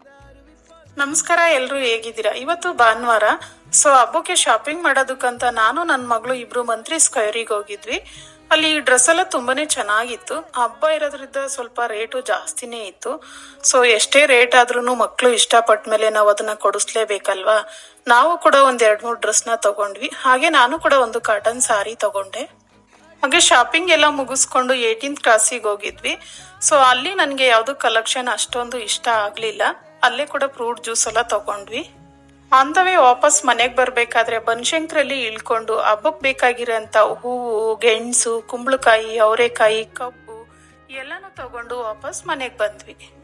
ನಮಸ್ಕಾರ ಎಲ್ರು ಹೇಗಿದ್ದೀರಾ ಇವತ್ತು ಭಾನುವಾರ ಸೊ ಹಬ್ಬಕ್ಕೆ ಶಾಪಿಂಗ್ ಮಾಡೋದಕ್ಕಂತ ನಾನು ನನ್ನ ಮಗಳು ಇಬ್ರು ಮಂತ್ರಿ ಸ್ಕ್ವೇರಿಗೆ ಹೋಗಿದ್ವಿ ಅಲ್ಲಿ ಡ್ರೆಸ್ ಎಲ್ಲ ತುಂಬಾನೇ ಚೆನ್ನಾಗಿತ್ತು ಹಬ್ಬ ಇರೋದ್ರಿಂದ ಸ್ವಲ್ಪ ರೇಟು ಜಾಸ್ತಿನೇ ಇತ್ತು ಸೊ ಎಷ್ಟೇ ರೇಟ್ ಆದ್ರೂ ಮಕ್ಕಳು ಇಷ್ಟಪಟ್ಟ ಮೇಲೆ ನಾವು ಅದನ್ನ ಕೊಡಿಸ್ಲೇಬೇಕಲ್ವಾ ನಾವು ಕೂಡ ಒಂದ್ ಎರಡ್ ಮೂರು ಡ್ರೆಸ್ನ ತಗೊಂಡ್ವಿ ಹಾಗೆ ನಾನು ಕೂಡ ಒಂದು ಕಾಟನ್ ಸಾರಿ ತಗೊಂಡೆ ಹಾಗೆ ಶಾಪಿಂಗ್ ಎಲ್ಲ ಮುಗಿಸ್ಕೊಂಡು ಏಯ್ಟೀನ್ತ್ ಕ್ಲಾಸಿಗೆ ಹೋಗಿದ್ವಿ ಸೊ ಅಲ್ಲಿ ನನಗೆ ಯಾವುದು ಕಲೆಕ್ಷನ್ ಅಷ್ಟೊಂದು ಇಷ್ಟ ಆಗಲಿಲ್ಲ ಅಲ್ಲೇ ಕೂಡ ಫ್ರೂಟ್ ಜ್ಯೂಸ್ ಎಲ್ಲ ತಗೊಂಡ್ವಿ ಅಂತವೇ ವಾಪಸ್ ಮನೆಗೆ ಬರಬೇಕಾದ್ರೆ ಬನಶಂಕರಲ್ಲಿ ಇಳ್ಕೊಂಡು ಹಬ್ಬಕ್ಕೆ ಬೇಕಾಗಿರೋಂಥ ಹೂವು ಗೆಣಸು ಕುಂಬಳಕಾಯಿ ಅವರೆಕಾಯಿ ಕಬ್ಬು ಎಲ್ಲನೂ ತಗೊಂಡು ವಾಪಸ್ ಮನೆಗೆ ಬಂದ್ವಿ